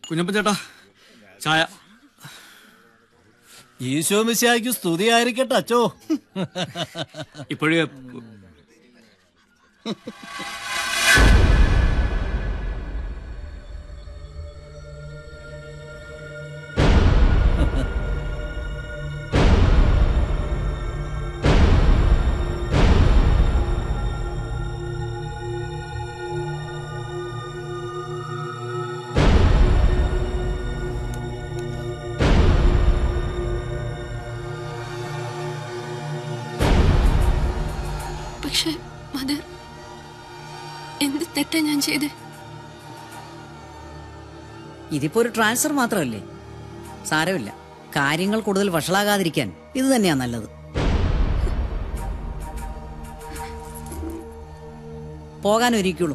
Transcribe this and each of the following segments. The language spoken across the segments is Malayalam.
കുഞ്ഞപ്പൻ ചേട്ടാ ചായ ഈശോ മിശിഹായ്ക്ക് സ്തുതിയായിരിക്കട്ടെ അച്ചോ ഇപ്പോഴേ പക്ഷെ മദർ എന്ത് തെറ്റാ ഞാൻ ചെയ്തേ ഇതിപ്പോ ഒരു ട്രാൻസ്ഫർ മാത്രമല്ലേ സാരമില്ല കാര്യങ്ങൾ കൂടുതൽ വഷളാകാതിരിക്കാൻ ഇത് തന്നെയാ നല്ലത് പോകാൻ ഒരിക്കലും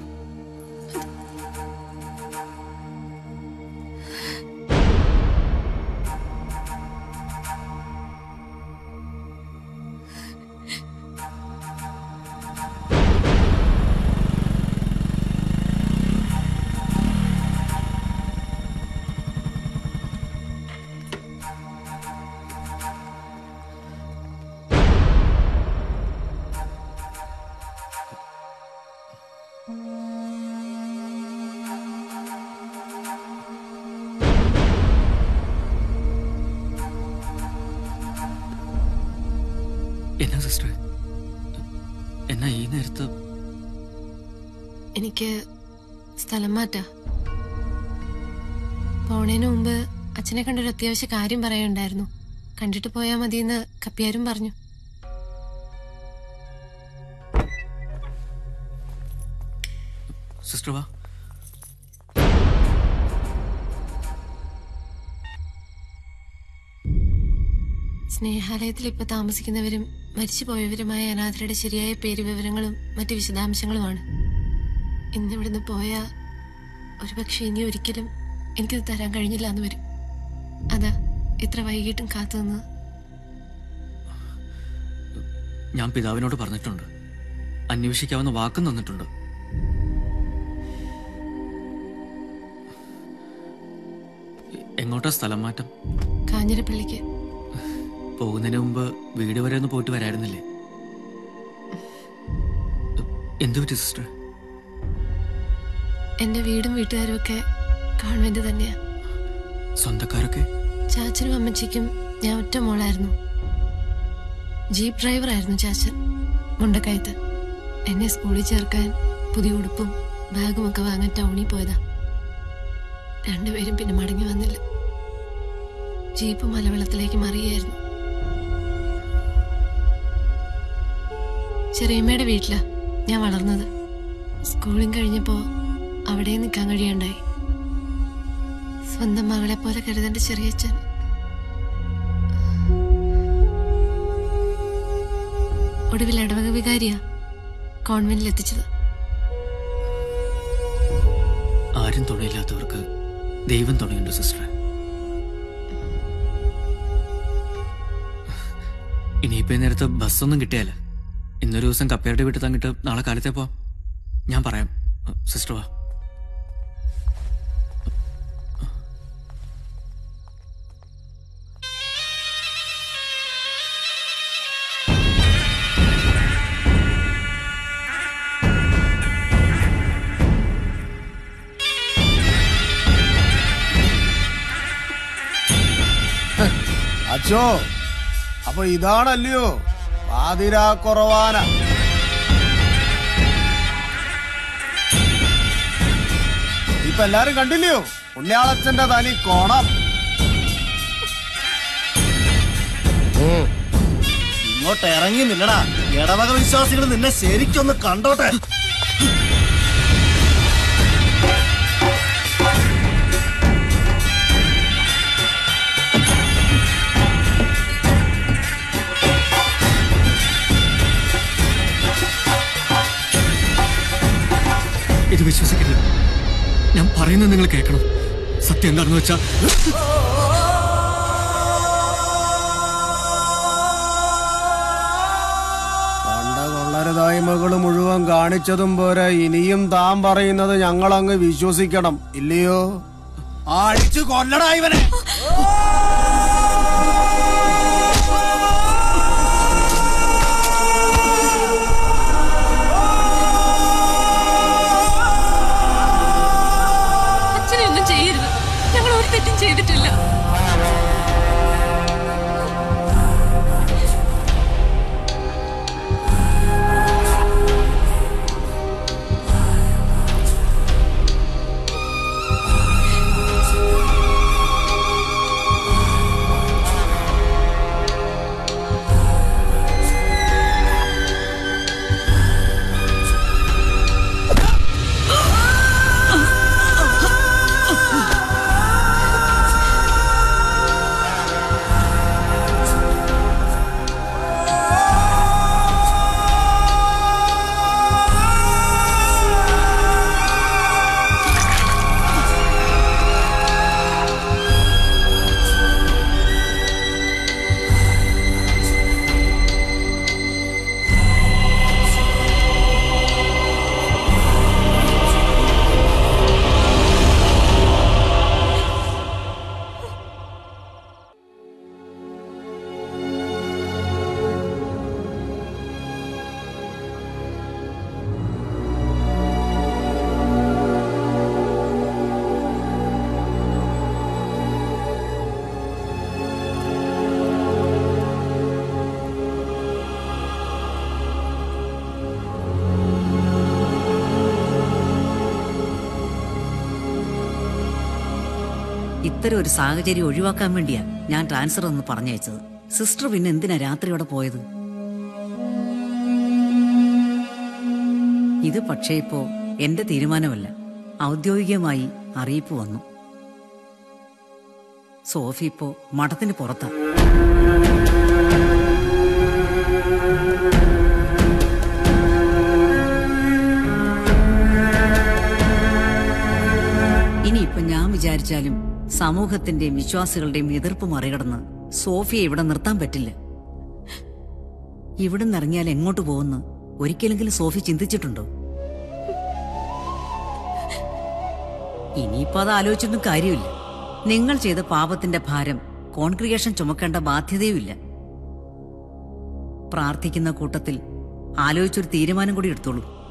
എന്നാ സിസ്റ്റർ എന്നാ ഈ നേരത്ത് എനിക്ക് സ്ഥലം മാറ്റാ പോണേന് മുമ്പ് അച്ഛനെ കണ്ടൊരു അത്യാവശ്യ കാര്യം പറയാനുണ്ടായിരുന്നു കണ്ടിട്ട് പോയാൽ മതിയെന്ന് കപ്പിയാരും പറഞ്ഞു സിസ്റ്റർ വാ സ്നേഹാലയത്തിൽ ഇപ്പൊ താമസിക്കുന്നവരും മരിച്ചുപോയവരുമായ അനാഥരുടെ ശരിയായ പേര് വിവരങ്ങളും മറ്റു വിശദാംശങ്ങളുമാണ് ഇന്നിവിടുന്ന് പോയാ ഒരുപക്ഷെ ഇനി ഒരിക്കലും എനിക്കത് തരാൻ കഴിഞ്ഞില്ല എന്ന് വരും അതാ ഇത്ര വൈകിട്ടും കാത്തു നിന്ന് ഞാൻ പിതാവിനോട് പറഞ്ഞിട്ടുണ്ട് അന്വേഷിക്കാവുന്ന വാക്കും തന്നിട്ടുണ്ട് എ- എങ്ങോട്ടാ സ്ഥലം മാറ്റം കാഞ്ഞിരപ്പള്ളിക്ക് പോകുന്നതിന് മുമ്പ് വീട് വരെ ഒന്ന് പോയിട്ട് വരായിരുന്നില്ലേ എന്തു പറ്റി സിസ്റ്റർ എന്റെ വീടും വീട്ടുകാരും ഒക്കെ ഗവൺമെന്റ് തന്നെയാ സ്വന്തക്കാരൊക്കെ ചാച്ചനും അമ്മച്ചിക്കും ഞാൻ ഒറ്റ മോളായിരുന്നു ജീപ്പ് ഡ്രൈവറായിരുന്നു ചാച്ചൻ മുണ്ടക്കയത്ത് എന്നെ സ്കൂളിൽ ചേർക്കാൻ പുതിയ ഉടുപ്പും ബാഗും ഒക്കെ വാങ്ങാൻ ടൗണിൽ പോയതാ രണ്ടുപേരും പിന്നെ മടങ്ങി വന്നില്ല ജീപ്പ് മലവെള്ളത്തിലേക്ക് മറിയായിരുന്നു ചെറിയമ്മയുടെ വീട്ടിലാ ഞാൻ വളർന്നത് സ്കൂളിങ് കഴിഞ്ഞപ്പോ അവിടെ നിൽക്കാൻ കഴിയണ്ടായി സ്വന്തം മകളെ പോലെ കരുതേണ്ട ചെറിയച്ഛൻ ഒടുവിൽ ഇടവക വികാരിയാ കോൺവെന്റിൽ എത്തിച്ചത് ആരും തുണയില്ലാത്തവർക്ക് ദൈവം തുണയുണ്ട് സിസ്റ്റർ ഇനിയിപ്പോ ഈ നേരത്ത് ബസ്സൊന്നും കിട്ടിയാല ഇന്നൊരു ദിവസം കപ്പയുടെ വീട്ടിൽ തങ്ങിട്ട് നാളെ കാലത്തെ പോവാം ഞാൻ പറയാം സിസ്റ്റർ വാ അച്ചോ അപ്പൊ ഇതാണല്ലയോ പാതിരാ കുറവാന ഇപ്പൊ എല്ലാരും കണ്ടില്ലയോ പുണ്യാളച്ചന്റെ തനി കോണം ഇങ്ങോട്ട് ഇറങ്ങി നില്ലടാ ഇടവക വിശ്വാസികൾ നിന്നെ ശരിക്കൊന്ന് കണ്ടോട്ടെ ഇത് വിശ്വസിക്കരുത് ഞാൻ പറയുന്നത് നിങ്ങൾ കേൾക്കണം സത്യം എന്താണെന്ന് വെച്ചാ പണ്ട കൊള്ളരുതായ്മകള് മുഴുവൻ കാണിച്ചതും പോരാ ഇനിയും താൻ പറയുന്നത് ഞങ്ങളങ്ങ് വിശ്വസിക്കണം ഇല്ലയോ അടിച്ചു കൊല്ലടാ ഇവനെ അച്ഛനെ ഒന്നും ചെയ്യരുത് ഞങ്ങൾ ഒരു തെറ്റും ചെയ്തിട്ടില്ല ഇത്തരം ഒരു സാഹചര്യം ഒഴിവാക്കാൻ വേണ്ടിയാ ഞാൻ ട്രാൻസ്ഫർ ഒന്ന് പറഞ്ഞയച്ചത് സിസ്റ്റർ പിന്നെ എന്തിനാ രാത്രി അവിടെ പോയത് ഇത് പക്ഷേ ഇപ്പോ എന്റെ തീരുമാനമല്ല ഔദ്യോഗികമായി അറിയിപ്പ് വന്നു സോഫി ഇപ്പോ മഠത്തിന് പുറത്താ ഇനിയിപ്പൊ ഞാൻ വിചാരിച്ചാലും സമൂഹത്തിന്റെയും വിശ്വാസികളുടെയും എതിർപ്പ് മറികടന്ന് സോഫിയെ ഇവിടെ നിർത്താൻ പറ്റില്ല ഇവിടെ നിറങ്ങിയാൽ എങ്ങോട്ട് പോകുന്നു ഒരിക്കലെങ്കിലും സോഫി ചിന്തിച്ചിട്ടുണ്ടോ ഇനിയിപ്പോ അത് ആലോചിച്ചൊന്നും കാര്യമില്ല നിങ്ങൾ ചെയ്ത പാപത്തിന്റെ ഭാരം കോൺക്രിഗേഷൻ ചുമക്കേണ്ട ബാധ്യതയുമില്ല പ്രാർത്ഥിക്കുന്ന കൂട്ടത്തിൽ ആലോചിച്ചൊരു തീരുമാനം കൂടി എടുത്തോളൂ